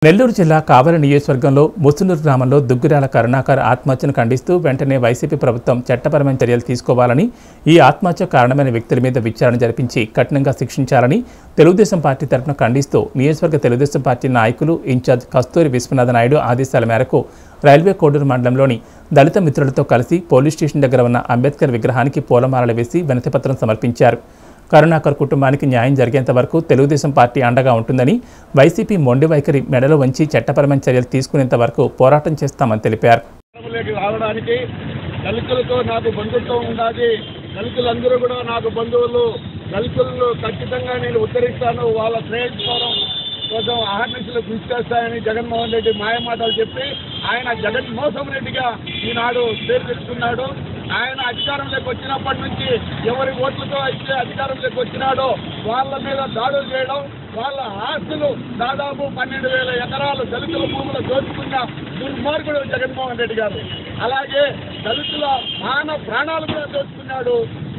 నెల్లూరు జిల్లా కావలి నియోజకవర్గంలో ముసునూరు గ్రామంలో దుగ్గిరాల కరుణాకర్ ఆత్మహత్యను ఖండిస్తూ వెంటనే వైసీపీ ప్రభుత్వం చట్టపరమైన చర్యలు తీసుకోవాలని ఈ ఆత్మహత్య కారణమైన వ్యక్తుల మీద విచారణ జరిపించి కఠినంగా శిక్షించాలని తెలుగుదేశం పార్టీ తరఫున ఖండిస్తూ నియోజకవర్గ తెలుగుదేశం పార్టీ నాయకులు ఇన్ఛార్జ్ కస్తూరి విశ్వనాథ నాయుడు ఆదేశాల మేరకు రైల్వే కోడూరు మండలంలోని దళిత మిత్రులతో కలిసి పోలీస్ స్టేషన్ దగ్గర ఉన్న అంబేద్కర్ విగ్రహానికి పూలమాలలు వేసి వినతిపత్రం సమర్పించారు కరుణాకర్ కుటుంబానికి న్యాయం జరిగేంత వరకు తెలుగుదేశం పార్టీ అండగా ఉంటుందని వైసీపీ మొండి వైఖరి మెడలో వంచి చట్టపరమైన చర్యలు తీసుకునేంత వరకు పోరాటం చేస్తామని తెలిపారు అధికారంలోకి రావడానికి దళితులతో నాకు బంధుత్వం ఉండాలి దళితులందరూ కూడా నాకు బంధువులు దళితులను ఖచ్చితంగా నేను ఉద్ధరిస్తాను వాళ్ళ శ్రేయస్కరం కోసం అహర్నిశలు కృషి చేస్తానని జగన్మోహన్ రెడ్డి మాయమాటలు చెప్పి ఆయన జగన్మోహన్ రెడ్డిగా ఈనాడు పేరు తెచ్చుకున్నాడు ఆయన అధికారంలోకి వచ్చినప్పటి నుంచి ఎవరి ఓట్లతో అయితే అధికారంలోకి వచ్చినాడో వాళ్ళ మీద దాడులు చేయడం వాళ్ళ ఆస్తులు దాదాపు పన్నెండు వేల ఎకరాలు దళితుల భూములు దోచుకున్న దుర్మార్గుడు జగన్మోహన్ రెడ్డి గారు అలాగే దళితుల మాన ప్రాణాలు కూడా దోచుకున్నాడు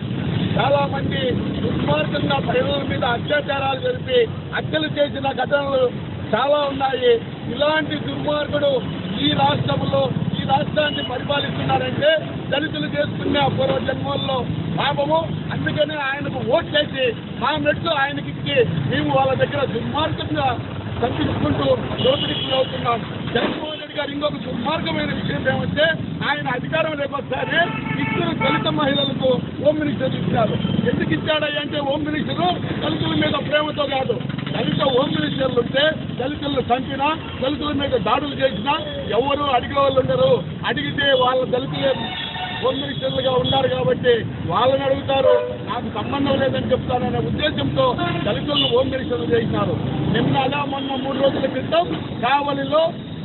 చాలా మంది దుర్మార్గంగా ప్రజల మీద అత్యాచారాలు జరిపి హత్యలు చేసిన ఘటనలు చాలా ఉన్నాయి ఇలాంటి దుర్మార్గుడు ఈ రాష్ట్రంలో ఈ రాష్ట్రాన్ని పరిపాలిస్తున్నారంటే దళితులు చేసుకున్న పూర్వ జన్మల్లో పాపము అందుకనే ఆయనకు ఓట్ చేసి మా మెట్లు ఆయనకి ఇచ్చి మేము వాళ్ళ దగ్గర దుర్మార్గంగా తప్పించుకుంటూ దోపిడీకి అవుతున్నాం జగన్మోహన్ రెడ్డి గారు ఇంకొక దుర్మార్గమైన విషయం ఏమంటే ఆయన అధికారం లేకొస్తారే ఇద్దరు దళిత మహిళలకు హోమ్ మినిస్టర్ ఇచ్చారు ఎందుకు ఇచ్చాడయ్య అంటే హోమ్ మినిస్టర్ దళితుల మీద ప్రేమతో కాదు దళిత హోమ్ మినిస్టర్లు ఉంటే దళితులను చంపినా దళితుల మీద దాడులు చేసినా ఎవరు అడిగే వాళ్ళు ఉండరు అడిగితే వాళ్ళ దళితులే హోమ్ మినిస్టర్లుగా ఉన్నారు కాబట్టి వాళ్ళని అడుగుతారు నాకు సంబంధం లేదని చెప్తాననే ఉద్దేశంతో దళితులను హోమ్ మినిస్టర్లు చేసినారు నిన్న అలా మొన్న మూడు రోజుల క్రితం కావలిలో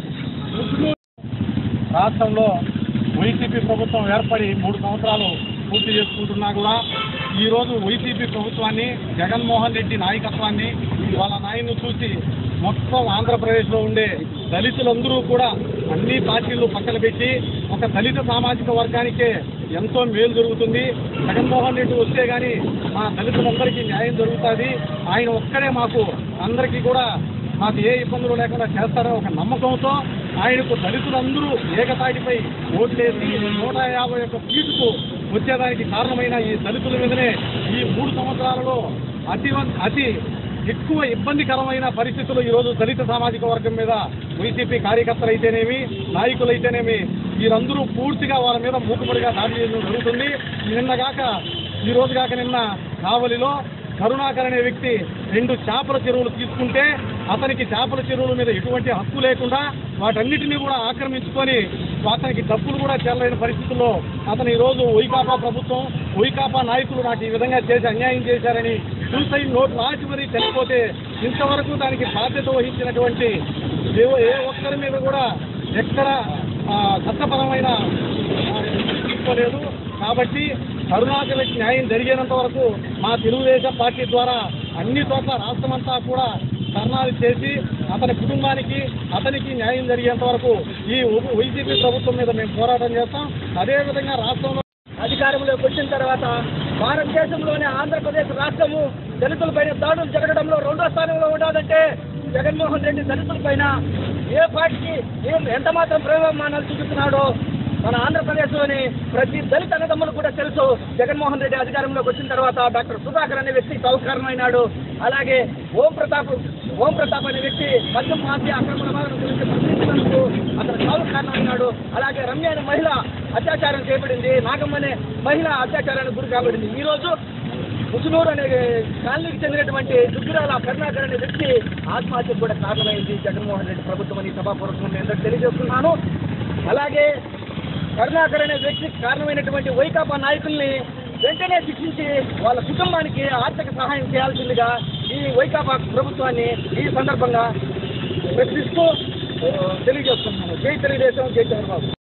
ముస్లిం రాష్ట్రంలో వైసీపీ ప్రభుత్వం ఏర్పడి మూడు సంవత్సరాలు పూర్తి చేసుకుంటున్నా కూడా ఈరోజు వైసీపీ ప్రభుత్వాన్ని జగన్మోహన్ రెడ్డి నాయకత్వాన్ని వాళ్ళ నాయన్ని చూసి మొత్తం ఆంధ్రప్రదేశ్లో ఉండే దళితులందరూ కూడా అన్ని పార్టీలు పక్కన పెట్టి ఒక దళిత సామాజిక వర్గానికే ఎంతో మేలు జరుగుతుంది జగన్మోహన్ రెడ్డి వస్తే కానీ మా దళితులందరికీ న్యాయం జరుగుతుంది ఆయన ఒక్కడే మాకు అందరికీ కూడా మాకు ఏ ఇబ్బందులు లేకుండా చేస్తారో ఒక నమ్మకంతో ఆయనకు దళితులందరూ ఏకతాటిపై ఓట్లేసి నూట యాభై ఒక్క సీటుకు వచ్చేదానికి కారణమైన ఈ దళితుల మీదనే ఈ మూడు సంవత్సరాలలో అతి అతి ఎక్కువ ఇబ్బందికరమైన పరిస్థితులు ఈరోజు దళిత సామాజిక వర్గం మీద వైసీపీ కార్యకర్తలు అయితేనేమి నాయకులు అయితేనేమి వీరందరూ పూర్తిగా వాళ్ళ మీద మూకుపడిగా దాడి చేయడం జరుగుతుంది నిన్నగాక ఈ రోజు కాక నిన్న కావలిలో కరుణాకర్ అనే వ్యక్తి రెండు చేపల చెరువులు తీసుకుంటే అతనికి చేపల చెరువుల మీద ఎటువంటి హక్కు లేకుండా వాటన్నిటినీ కూడా ఆక్రమించుకొని అతనికి డబ్బులు కూడా చెల్లలేని పరిస్థితుల్లో అతను ఈరోజు వైకాపా ప్రభుత్వం వైకాపా నాయకులు నాకు ఈ విధంగా చేసి అన్యాయం చేశారని సూసైడ్ నోట్ రాసి మరీ చనిపోతే ఇంతవరకు దానికి బాధ్యత వహించినటువంటి ఏ ఏ ఒక్కరి మీద కూడా ఎక్కడ ఆ, చట్టపరమైన ఆ, తీసుకోలేదు కాబట్టి కరుణాకర్కి న్యాయం జరిగేంత వరకు మా తెలుగుదేశం పార్టీ ద్వారా అన్ని చోట్ల రాష్ట్రమంతా కూడా ధర్నాలు చేసి అతని కుటుంబానికి అతనికి న్యాయం జరిగేంత వరకు ఈ ఉ- వైసీపీ ప్రభుత్వం మీద మేము పోరాటం చేస్తాం అదేవిధంగా రాష్ట్రంలో అధికారంలోకి వచ్చిన తర్వాత భారతదేశంలోనే ఆంధ్రప్రదేశ్ రాష్ట్రము దళితులపైన దాడులు జరగడంలో రెండో స్థానంలో ఉండాలంటే జగన్మోహన్ రెడ్డి దళితులపైన ఏ పార్టీకి ఏం ఎంత మాత్రం ప్రేమానాలు చూపిస్తున్నాడో మన ఆంధ్రప్రదేశ్లోని ప్రతి దళిత అన్నదమ్ములు కూడా తెలుసు జగన్మోహన్ రెడ్డి అధికారంలోకి వచ్చిన తర్వాత డాక్టర్ సుధాకర్ అనే వ్యక్తి సౌకర్యమైనాడు అలాగే ఓం ప్రతాప్ ఓం ప్రతాప్ అనే వ్యక్తి మద్యం మాఫియా అక్రమ గురించి ప్రశ్నించినందుకు అతను చావు కారణమైనాడు అలాగే రమ్య అనే మహిళ అత్యాచారం చేయబడింది నాగమ్మ అనే మహిళ అత్యాచారానికి గురి కాబడింది ఈ రోజు ముసునూరు అనే కాలనీకి చెందినటువంటి దుగ్గిరాల కరుణాకర్ అనే వ్యక్తి ఆత్మహత్యకు కూడా కారణమైంది జగన్మోహన్ రెడ్డి ప్రభుత్వం అని సభాపూర్వకం నేను అందరికీ తెలియజేస్తున్నాను అలాగే కరుణాకర్ అనే వ్యక్తికి కారణమైనటువంటి వైకాపా నాయకుల్ని వెంటనే శిక్షించి వాళ్ళ కుటుంబానికి ఆర్థిక సహాయం చేయాల్సిందిగా ఈ వైకాపా ప్రభుత్వాన్ని ఈ సందర్భంగా ప్రశ్నిస్తూ ఆ, తెలియజేస్తున్నాను జై తెలుగుదేశం జై చంద్రబాబు